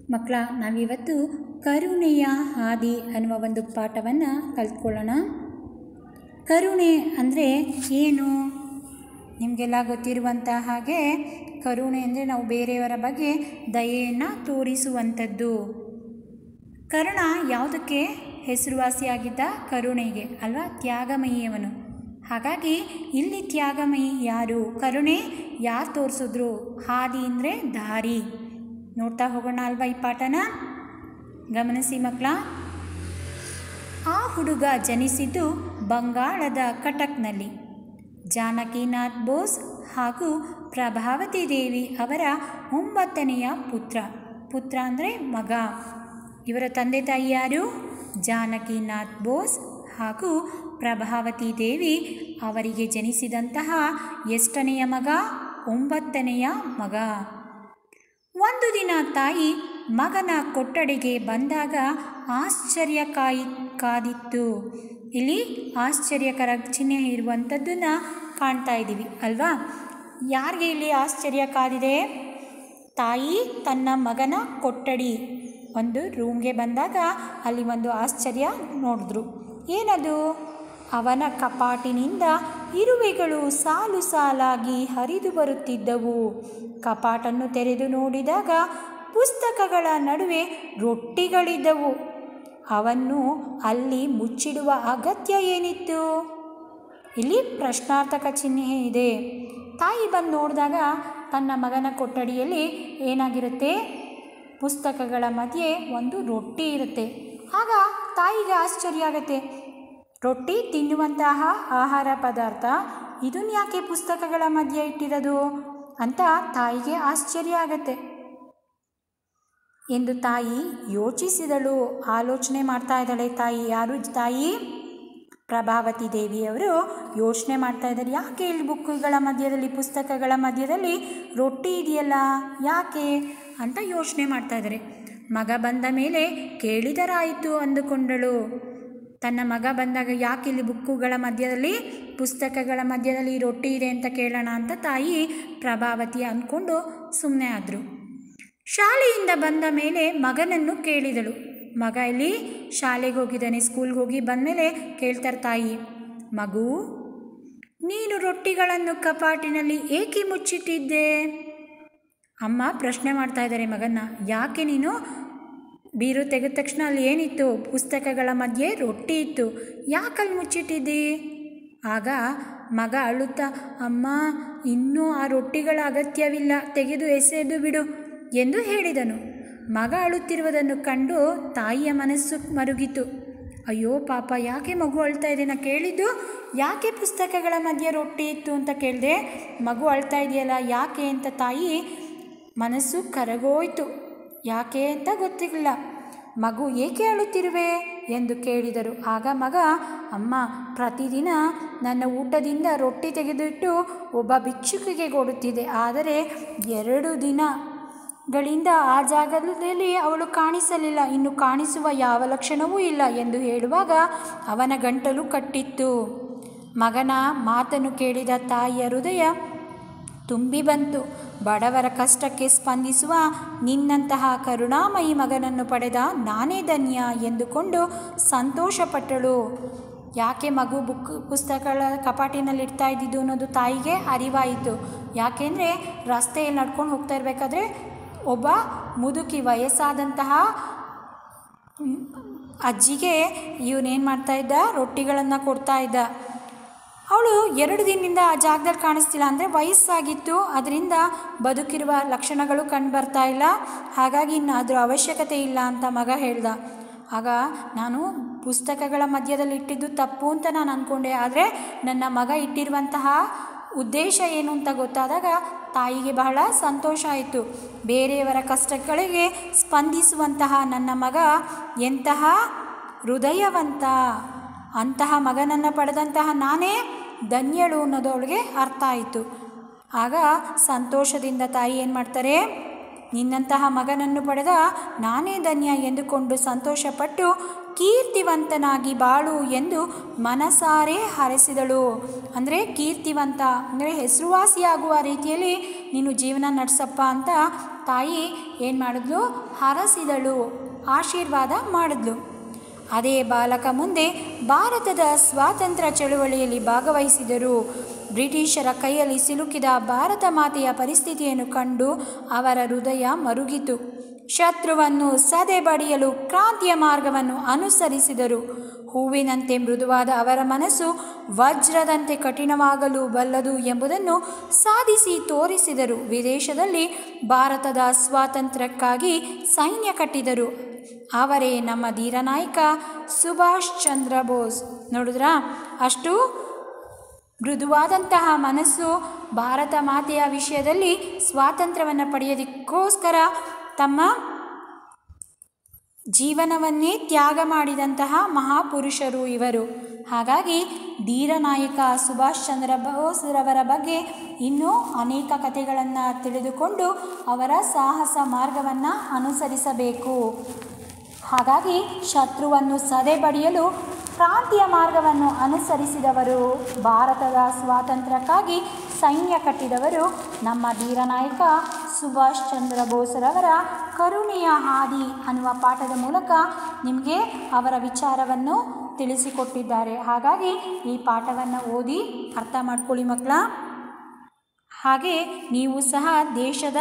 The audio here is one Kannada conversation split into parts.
ಮಕ್ಕಳ ನಾವಿವತ್ತು ಕರುಣೆಯ ಹಾದಿ ಅನ್ನುವ ಒಂದು ಪಾಠವನ್ನು ಕಲ್ತ್ಕೊಳ್ಳೋಣ ಕರುಣೆ ಅಂದರೆ ಏನು ನಿಮಗೆಲ್ಲ ಗೊತ್ತಿರುವಂಥ ಹಾಗೆ ಕರುಣೆ ಅಂದರೆ ನಾವು ಬೇರೆಯವರ ಬಗ್ಗೆ ದಯೆಯನ್ನು ತೋರಿಸುವಂಥದ್ದು ಕರ್ಣ ಯಾವುದಕ್ಕೆ ಹೆಸರುವಾಸಿಯಾಗಿದ್ದ ಕರುಣೆಗೆ ಅಲ್ವಾ ತ್ಯಾಗಮಯಿಯವನು ಹಾಗಾಗಿ ಇಲ್ಲಿ ತ್ಯಾಗಮಯಿ ಯಾರು ಕರುಣೆ ಯಾರು ತೋರಿಸಿದ್ರು ಹಾದಿ ಅಂದರೆ ದಾರಿ ನೋಡ್ತಾ ಹೋಗೋಣ ಅಲ್ವಾ ಈ ಪಾಠನ ಗಮನಿಸಿ ಮಕ್ಕಳ ಆ ಹುಡುಗ ಜನಿಸಿದ್ದು ಬಂಗಾಳದ ಕಟಕ್ನಲ್ಲಿ ಜಾನಕಿನಾಥ್ ಬೋಸ್ ಹಾಗೂ ಪ್ರಭಾವತಿ ದೇವಿ ಅವರ ಒಂಬತ್ತನೆಯ ಪುತ್ರ ಪುತ್ರ ಅಂದರೆ ಮಗ ಇವರ ತಂದೆ ತಾಯಿ ಯಾರು ಜಾನಕಿನಾಥ್ ಬೋಸ್ ಹಾಗೂ ಪ್ರಭಾವತಿ ದೇವಿ ಅವರಿಗೆ ಜನಿಸಿದಂತಹ ಎಷ್ಟನೆಯ ಮಗ ಒಂಬತ್ತನೆಯ ಮಗ ಒಂದು ದಿನ ತಾಯಿ ಮಗನ ಕೊಠಡಿಗೆ ಬಂದಾಗ ಆಶ್ಚರ್ಯ ಕಾಯಿ ಕಾದಿತ್ತು ಇಲ್ಲಿ ಆಶ್ಚರ್ಯಕರ ಚಿಹ್ನೆ ಇರುವಂಥದ್ದನ್ನು ಕಾಣ್ತಾ ಇದ್ದೀವಿ ಅಲ್ವಾ ಯಾರಿಗೆ ಇಲ್ಲಿ ಆಶ್ಚರ್ಯ ಕಾದಿದೆ ತಾಯಿ ತನ್ನ ಮಗನ ಕೊಠಡಿ ಒಂದು ರೂಮ್ಗೆ ಬಂದಾಗ ಅಲ್ಲಿ ಒಂದು ಆಶ್ಚರ್ಯ ನೋಡಿದ್ರು ಏನದು ಅವನ ಕಪಾಟಿನಿಂದ ಇರುವೆಗಳು ಸಾಲು ಸಾಲಾಗಿ ಹರಿದು ಬರುತ್ತಿದ್ದವು ಕಪಾಟನ್ನು ತೆರೆದು ನೋಡಿದಾಗ ಪುಸ್ತಕಗಳ ನಡುವೆ ರೊಟ್ಟಿಗಳಿದ್ದವು ಅವನ್ನು ಅಲ್ಲಿ ಮುಚ್ಚಿಡುವ ಅಗತ್ಯ ಏನಿತ್ತು ಇಲ್ಲಿ ಪ್ರಶ್ನಾರ್ಥಕ ಚಿಹ್ನೆ ಇದೆ ತಾಯಿ ಬಂದು ನೋಡಿದಾಗ ತನ್ನ ಮಗನ ಕೊಠಡಿಯಲ್ಲಿ ಏನಾಗಿರುತ್ತೆ ಪುಸ್ತಕಗಳ ಮಧ್ಯೆ ಒಂದು ರೊಟ್ಟಿ ಇರುತ್ತೆ ಆಗ ತಾಯಿಗೆ ಆಶ್ಚರ್ಯ ಆಗುತ್ತೆ ರೊಟ್ಟಿ ತಿನ್ನುವಂತಹ ಆಹಾರ ಪದಾರ್ಥ ಇದನ್ನ ಯಾಕೆ ಪುಸ್ತಕಗಳ ಮಧ್ಯೆ ಇಟ್ಟಿರೋದು ಅಂತ ತಾಯಿಗೆ ಆಶ್ಚರ್ಯ ಆಗತ್ತೆ ಎಂದು ತಾಯಿ ಯೋಚಿಸಿದಳು ಆಲೋಚನೆ ಮಾಡ್ತಾ ಇದ್ದಾಳೆ ತಾಯಿ ಯಾರು ತಾಯಿ ಪ್ರಭಾವತಿ ದೇವಿಯವರು ಯೋಚನೆ ಮಾಡ್ತಾ ಇದ್ದಾರೆ ಯಾಕೆ ಇಲ್ಲಿ ಬುಕ್ಕುಗಳ ಮಧ್ಯದಲ್ಲಿ ಪುಸ್ತಕಗಳ ಮಧ್ಯದಲ್ಲಿ ರೊಟ್ಟಿ ಇದೆಯಲ್ಲ ಯಾಕೆ ಅಂತ ಯೋಚನೆ ಮಾಡ್ತಾ ಇದ್ದಾರೆ ಮಗ ಬಂದ ಮೇಲೆ ಕೇಳಿದರಾಯಿತು ಅಂದುಕೊಂಡಳು ತನ್ನ ಮಗ ಬಂದಾಗ ಯಾಕೆ ಇಲ್ಲಿ ಬುಕ್ಕುಗಳ ಮಧ್ಯದಲ್ಲಿ ಪುಸ್ತಕಗಳ ಮಧ್ಯದಲ್ಲಿ ರೊಟ್ಟಿ ಇದೆ ಅಂತ ಕೇಳೋಣ ಅಂತ ತಾಯಿ ಪ್ರಭಾವತಿ ಅಂದ್ಕೊಂಡು ಸುಮ್ಮನೆ ಆದರು ಶಾಲೆಯಿಂದ ಬಂದ ಮೇಲೆ ಮಗನನ್ನು ಕೇಳಿದಳು ಮಗ ಇಲ್ಲಿ ಶಾಲೆಗೆ ಹೋಗಿದ್ದಾನೆ ಸ್ಕೂಲ್ಗೆ ಹೋಗಿ ಬಂದಮೇಲೆ ಕೇಳ್ತಾರೆ ತಾಯಿ ಮಗು ನೀನು ರೊಟ್ಟಿಗಳನ್ನು ಕಪಾಟಿನಲ್ಲಿ ಏಕೆ ಮುಚ್ಚಿಟ್ಟಿದ್ದೆ ಅಮ್ಮ ಪ್ರಶ್ನೆ ಮಾಡ್ತಾ ಇದ್ದಾರೆ ಮಗನ್ನ ಯಾಕೆ ನೀನು ಬೀರು ತೆಗೆದ ತಕ್ಷಣ ಅಲ್ಲಿ ಏನಿತ್ತು ಪುಸ್ತಕಗಳ ಮಧ್ಯೆ ರೊಟ್ಟಿ ಇತ್ತು ಯಾಕಲ್ಲಿ ಮುಚ್ಚಿಟ್ಟಿದ್ದಿ ಆಗ ಮಗ ಅಳುತ್ತಾ ಅಮ್ಮ ಇನ್ನೂ ಆ ರೊಟ್ಟಿಗಳ ಅಗತ್ಯವಿಲ್ಲ ತೆಗೆದು ಎಸೆದು ಬಿಡು ಎಂದು ಹೇಳಿದನು ಮಗ ಅಳುತ್ತಿರುವುದನ್ನು ಕಂಡು ತಾಯಿಯ ಮನಸ್ಸು ಮರುಗಿತು ಅಯ್ಯೋ ಪಾಪ ಯಾಕೆ ಮಗು ಅಳ್ತಾ ಇದೆ ನಾ ಕೇಳಿದ್ದು ಯಾಕೆ ಪುಸ್ತಕಗಳ ಮಧ್ಯೆ ರೊಟ್ಟಿ ಇತ್ತು ಅಂತ ಕೇಳಿದೆ ಮಗು ಅಳ್ತಾ ಇದೆಯಲ್ಲ ಯಾಕೆ ಅಂತ ತಾಯಿ ಮನಸ್ಸು ಕರಗೋಯ್ತು ಯಾಕೆ ಅಂತ ಗೊತ್ತಿರಲಿಲ್ಲ ಮಗು ಏಕೆ ಅಳುತ್ತಿರುವೆ ಎಂದು ಕೇಳಿದರು ಆಗ ಮಗ ಅಮ್ಮ ಪ್ರತಿದಿನ ನನ್ನ ಊಟದಿಂದ ರೊಟ್ಟಿ ತೆಗೆದಿಟ್ಟು ಒಬ್ಬ ಭಿಕ್ಷುಕಿಗೆ ಕೊಡುತ್ತಿದ್ದೆ ಆದರೆ ಎರಡು ದಿನಗಳಿಂದ ಆ ಜಾಗದಲ್ಲಿ ಅವಳು ಕಾಣಿಸಲಿಲ್ಲ ಇನ್ನು ಕಾಣಿಸುವ ಯಾವ ಲಕ್ಷಣವೂ ಇಲ್ಲ ಎಂದು ಹೇಳುವಾಗ ಅವನ ಗಂಟಲು ಕಟ್ಟಿತ್ತು ಮಗನ ಮಾತನ್ನು ಕೇಳಿದ ತಾಯಿಯ ಹೃದಯ ತುಂಬಿ ಬಂತು ಬಡವರ ಕಷ್ಟಕ್ಕೆ ಸ್ಪಂದಿಸುವ ನಿನ್ನಂತಹ ಕರುಣಾಮಯಿ ಮಗನನ್ನು ಪಡೆದ ನಾನೇ ಧನ್ಯ ಎಂದುಕೊಂಡು ಸಂತೋಷಪಟ್ಟಳು ಯಾಕೆ ಮಗು ಬುಕ್ ಪುಸ್ತಕಗಳ ಕಪಾಟಿನಲ್ಲಿ ಇಡ್ತಾ ಇದ್ದಿದ್ದು ಅನ್ನೋದು ತಾಯಿಗೆ ಅರಿವಾಯಿತು ಯಾಕೆಂದರೆ ರಸ್ತೆಯಲ್ಲಿ ನಡ್ಕೊಂಡು ಹೋಗ್ತಾ ಇರಬೇಕಾದ್ರೆ ಒಬ್ಬ ಮುದುಕಿ ವಯಸ್ಸಾದಂತಹ ಅಜ್ಜಿಗೆ ಇವನೇನು ಮಾಡ್ತಾ ಇದ್ದ ರೊಟ್ಟಿಗಳನ್ನು ಕೊಡ್ತಾ ಇದ್ದ ಅವಳು ಎರಡು ದಿನದಿಂದ ಆ ಜಾಗದಲ್ಲಿ ಕಾಣಿಸ್ತಿಲ್ಲ ಅಂದರೆ ವಯಸ್ಸಾಗಿತ್ತು ಅದರಿಂದ ಬದುಕಿರುವ ಲಕ್ಷಣಗಳು ಕಂಡು ಬರ್ತಾ ಇಲ್ಲ ಹಾಗಾಗಿ ಇನ್ನು ಅದರ ಅವಶ್ಯಕತೆ ಇಲ್ಲ ಅಂತ ಮಗ ಹೇಳ್ದ ಆಗ ನಾನು ಪುಸ್ತಕಗಳ ಮಧ್ಯದಲ್ಲಿ ಇಟ್ಟಿದ್ದು ತಪ್ಪು ಅಂತ ನಾನು ಅಂದ್ಕೊಂಡೆ ಆದರೆ ನನ್ನ ಮಗ ಇಟ್ಟಿರುವಂತಹ ಉದ್ದೇಶ ಏನು ಅಂತ ಗೊತ್ತಾದಾಗ ತಾಯಿಗೆ ಬಹಳ ಸಂತೋಷ ಆಯಿತು ಬೇರೆಯವರ ಕಷ್ಟಗಳಿಗೆ ಸ್ಪಂದಿಸುವಂತಹ ನನ್ನ ಮಗ ಎಂತಹ ಹೃದಯವಂತ ಅಂತಹ ಮಗನನ್ನು ಪಡೆದಂತಹ ನಾನೇ ಧನ್ಯಳು ಅನ್ನೋದು ಅವಳಿಗೆ ಅರ್ಥ ಆಯಿತು ಆಗ ಸಂತೋಷದಿಂದ ತಾಯಿ ಏನು ಮಾಡ್ತಾರೆ ನಿನ್ನಂತಹ ಮಗನನ್ನು ಪಡೆದ ನಾನೇ ಧನ್ಯ ಎಂದುಕೊಂಡು ಸಂತೋಷಪಟ್ಟು ಕೀರ್ತಿವಂತನಾಗಿ ಬಾಳು ಎಂದು ಮನಸಾರೆ ಹರಸಿದಳು ಅಂದರೆ ಕೀರ್ತಿವಂತ ಅಂದರೆ ಹೆಸರುವಾಸಿಯಾಗುವ ರೀತಿಯಲ್ಲಿ ನೀನು ಜೀವನ ನಡೆಸಪ್ಪ ಅಂತ ತಾಯಿ ಏನು ಮಾಡಿದ್ಲು ಹರಸಿದಳು ಆಶೀರ್ವಾದ ಮಾಡಿದ್ಲು ಅದೇ ಬಾಲಕ ಮುಂದೆ ಭಾರತದ ಸ್ವಾತಂತ್ರ್ಯ ಚಳುವಳಿಯಲ್ಲಿ ಭಾಗವಹಿಸಿದರು ಬ್ರಿಟಿಷರ ಕೈಯಲ್ಲಿ ಸಿಲುಕಿದ ಭಾರತ ಮಾತೆಯ ಪರಿಸ್ಥಿತಿಯನ್ನು ಕಂಡು ಅವರ ಹೃದಯ ಮರುಗಿತು ಶತ್ರುವನ್ನು ಸದೆ ಬಡಿಯಲು ಕ್ರಾಂತಿಯ ಮಾರ್ಗವನ್ನು ಅನುಸರಿಸಿದರು ಹೂವಿನಂತೆ ಮೃದುವಾದ ಅವರ ಮನಸ್ಸು ವಜ್ರದಂತೆ ಕಠಿಣವಾಗಲು ಬಲ್ಲದು ಎಂಬುದನ್ನು ಸಾಧಿಸಿ ತೋರಿಸಿದರು ವಿದೇಶದಲ್ಲಿ ಭಾರತದ ಸ್ವಾತಂತ್ರ್ಯಕ್ಕಾಗಿ ಸೈನ್ಯ ಕಟ್ಟಿದರು ಅವರೇ ನಮ್ಮ ಧೀರನಾಯಕ ಸುಭಾಷ್ ಚಂದ್ರ ಬೋಸ್ ನೋಡಿದ್ರಾ ಅಷ್ಟು ಮೃದುವಾದಂತಹ ಮನಸ್ಸು ಭಾರತ ಮಾತೆಯ ವಿಷಯದಲ್ಲಿ ಸ್ವಾತಂತ್ರ್ಯವನ್ನು ಪಡೆಯೋದಕ್ಕೋಸ್ಕರ ತಮ್ಮ ಜೀವನವನ್ನೇ ತ್ಯಾಗ ಮಾಡಿದಂತಹ ಮಹಾಪುರುಷರು ಇವರು ಹಾಗಾಗಿ ಧೀರನಾಯಕ ಸುಭಾಷ್ ಚಂದ್ರ ಬೋಸ್ರವರ ಬಗ್ಗೆ ಇನ್ನೂ ಅನೇಕ ಕಥೆಗಳನ್ನು ತಿಳಿದುಕೊಂಡು ಅವರ ಸಾಹಸ ಮಾರ್ಗವನ್ನು ಅನುಸರಿಸಬೇಕು ಹಾಗಾಗಿ ಶತ್ರುವನ್ನು ಸದೆ ಬಡಿಯಲು ಕ್ರಾಂತಿಯ ಮಾರ್ಗವನ್ನು ಅನುಸರಿಸಿದವರು ಭಾರತದ ಸ್ವಾತಂತ್ರ್ಯಕ್ಕಾಗಿ ಸೈನ್ಯ ಕಟ್ಟಿದವರು ನಮ್ಮ ಧೀರನಾಯಕ ಸುಭಾಷ್ ಚಂದ್ರ ಬೋಸ್ರವರ ಕರುಣೆಯ ಹಾದಿ ಅನ್ನುವ ಪಾಠದ ಮೂಲಕ ನಿಮಗೆ ಅವರ ವಿಚಾರವನ್ನು ತಿಳಿಸಿಕೊಟ್ಟಿದ್ದಾರೆ ಹಾಗಾಗಿ ಈ ಪಾಠವನ್ನು ಓದಿ ಅರ್ಥ ಮಾಡ್ಕೊಳ್ಳಿ ಮಕ್ಕಳ ಹಾಗೆ ನೀವು ಸಹ ದೇಶದ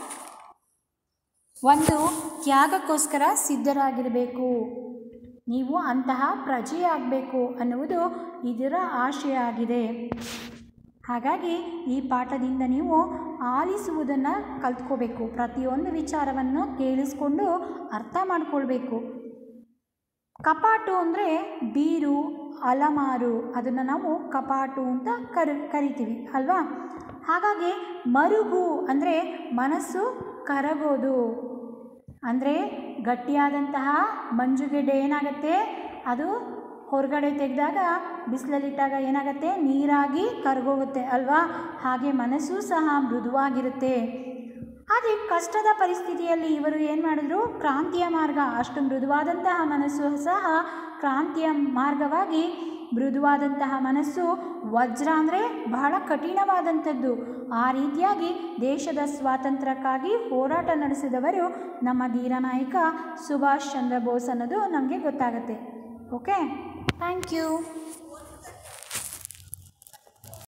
ಒಂದು ತ್ಯಾಗಕ್ಕೋಸ್ಕರ ಸಿದ್ಧರಾಗಿರಬೇಕು ನೀವು ಅಂತಹ ಪ್ರಜೆಯಾಗಬೇಕು ಅನ್ನುವುದು ಇದರ ಆಶಯ ಆಗಿದೆ ಹಾಗಾಗಿ ಈ ಪಾಠದಿಂದ ನೀವು ಆಲಿಸುವುದನ್ನು ಕಲ್ತ್ಕೋಬೇಕು ಪ್ರತಿಯೊಂದು ವಿಚಾರವನ್ನು ಕೇಳಿಸ್ಕೊಂಡು ಅರ್ಥ ಮಾಡಿಕೊಳ್ಬೇಕು ಕಪಾಟು ಅಂದರೆ ಬೀರು ಅಲಮಾರು ಅದನ್ನು ನಾವು ಕಪಾಟು ಅಂತ ಕರಿ ಕರಿತೀವಿ ಅಲ್ವಾ ಹಾಗಾಗಿ ಮರುಗು ಅಂದರೆ ಮನಸ್ಸು ಕರಗೋದು ಅಂದರೆ ಗಟ್ಟಿಯಾದಂತಹ ಮಂಜುಗೆಡ್ಡೆ ಏನಾಗುತ್ತೆ ಅದು ಹೊರಗಡೆ ತೆಗೆದಾಗ ಬಿಸಿಲಲ್ಲಿಟ್ಟಾಗ ಏನಾಗುತ್ತೆ ನೀರಾಗಿ ಕರಗೋಗುತ್ತೆ ಅಲ್ವಾ ಹಾಗೆ ಮನಸ್ಸು ಸಹ ಮೃದುವಾಗಿರುತ್ತೆ ಆದರೆ ಕಷ್ಟದ ಪರಿಸ್ಥಿತಿಯಲ್ಲಿ ಇವರು ಏನು ಮಾಡಿದ್ರು ಕ್ರಾಂತಿಯ ಮಾರ್ಗ ಅಷ್ಟು ಮೃದುವಾದಂತಹ ಮನಸ್ಸು ಸಹ ಕ್ರಾಂತಿಯ ಮಾರ್ಗವಾಗಿ ಮೃದುವಾದಂತಹ ಮನಸ್ಸು ವಜ್ರ ಅಂದರೆ ಬಹಳ ಕಠಿಣವಾದಂಥದ್ದು ಆ ರೀತಿಯಾಗಿ ದೇಶದ ಸ್ವಾತಂತ್ರ್ಯಕ್ಕಾಗಿ ಹೋರಾಟ ನಡೆಸಿದವರು ನಮ್ಮ ಧೀರನಾಯಕ ಸುಭಾಷ್ ಚಂದ್ರ ಬೋಸ್ ಅನ್ನೋದು ನಮಗೆ ಗೊತ್ತಾಗುತ್ತೆ ಓಕೆ ಥ್ಯಾಂಕ್ ಯು